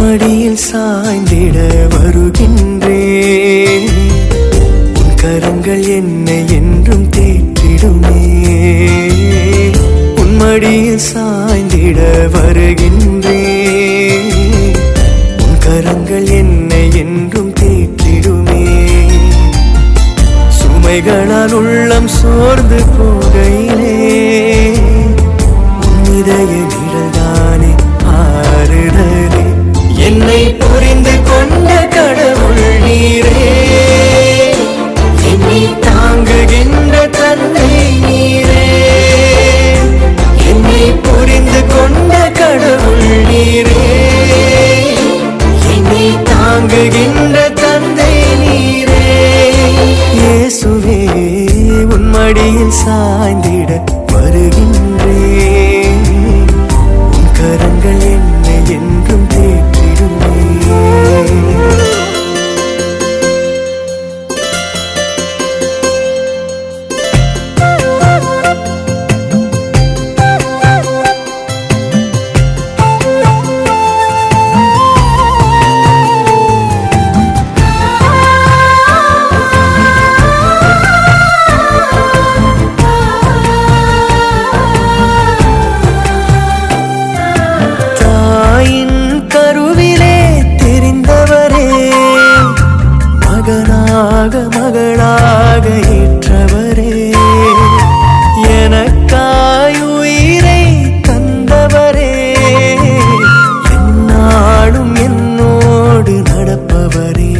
மடியில் சாய்ந்திட வருகின்றேன் உன் கரங்கள் என்னை என்றும் தேற்றிடுமே உன் மடியில் சாய்ந்திட வருகின்றேன் உன் கரங்கள் என்னை என்றும் தேற்றிடுமே சுமைகளால் உள்ளம் சோர்ந்து போகையிலே உன் இதய நிழல்தானே ஆறுதலே என்னை புரிந்து கொண்ட கடவுள் நீரே என்னை தாங்குகின்ற தந்தை நீரே என்னை புரிந்து கொண்ட கடவுள் நீரே என்னை தாங்குகின்ற தந்தை நீரே இயேசுவே உன் மடியில் சாய்ந்திட வருகின்றேன் உன் கரங்கள் என்னை என்றும் தேற்றிடுமே தாயின் கருவிலே தெரிந்தவரே மகனாக மகளாக ஏற்றவரே எனக்காய் உயிரை தந்தவரே என்னாலும் என்னோடு நடப்பவரே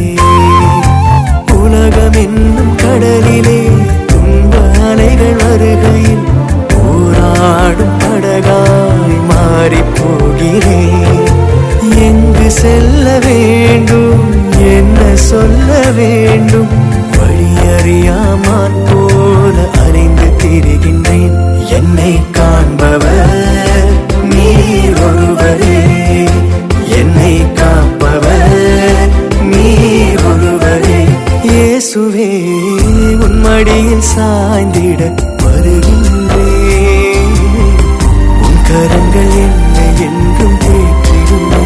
உலகம் என்னும் கடலிலே துன்ப அலைகள் வருகையில் போராடும் படகாய் மாறிப் போகிறேன் எங்கு செல்ல வேண்டும் என்ன சொல்ல வேண்டும் வழியறியாமான் போல அலைந்து திரிகின்றேன் என்னை காண்பவர் நீர் ஒருவரே என்னை காப்பவர் நீர் ஒருவரே இயேசுவே உன் மடியில் சாய்ந்திட வருகின்றேன் உன் கரங்கள் என்னை என்றும் தேற்றிடுமே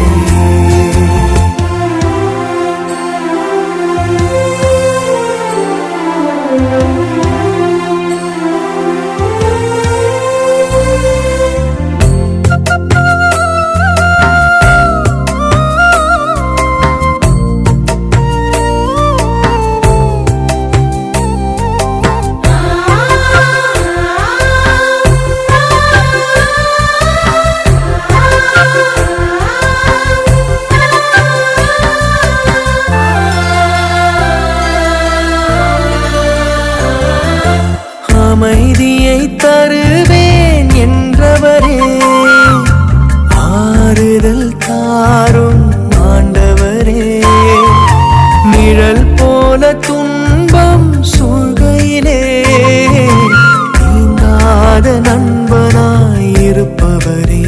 அமைதியை தருவேன் என்றவரே ஆறுதல் தாரும் ஆண்டவரே நிழல் போல துன்பம் சூழ்கையிலே நீங்காத நண்பனாய் இருப்பவரே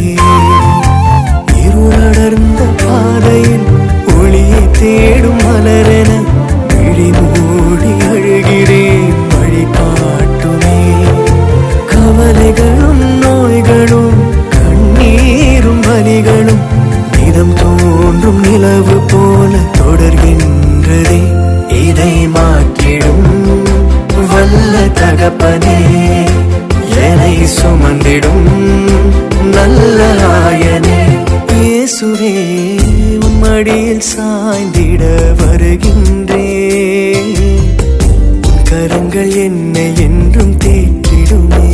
இருளடர்ந்த பாதையில் ஒளியை தேடும் மலரென விழி மூடி அழுகிறேன் வழிகாட்டுமே கவலைகளும் நோய்களும் கண்ணீரும் வலிகளும் நிதம் தோன்றும் நிலவு போல தொடர்கின்றதே இதை மாற்றிடும் வல்ல தகப்பனே என்னை சுமந்திடும் நல்ல ஆயனே இயேசுவே உன் மடியில் சாய்ந்திட வருகின்றேன் உன் கரங்கள் என்னை என்றும் தேற்றிடுமே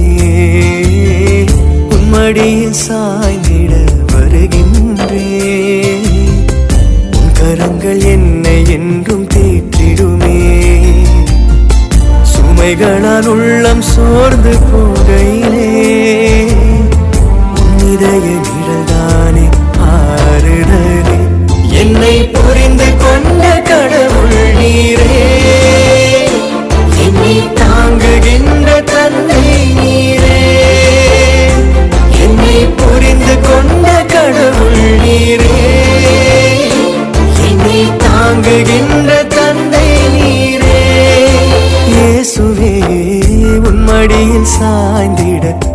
உன் மடியில் சாய்ந்திட வருகின்றேன் உன் கரங்கள் என்னை என்றும் தேற்றிடுமே சுமைகளால் உள்ளம் சோர்ந்து போகையிலே உன் இதய நிழல்தானே ஆறுதலே என்னை புரிந்து கொண்ட கடவுள் நீரே என்னை தாங்குகின்ற தந்தை நீரே என்னை புரிந்து கொண்ட கடவுள் நீரே என்னை தாங்குகின்ற தந்தை நீரே இயேசுவே உன் மடியில் சாய்ந்திட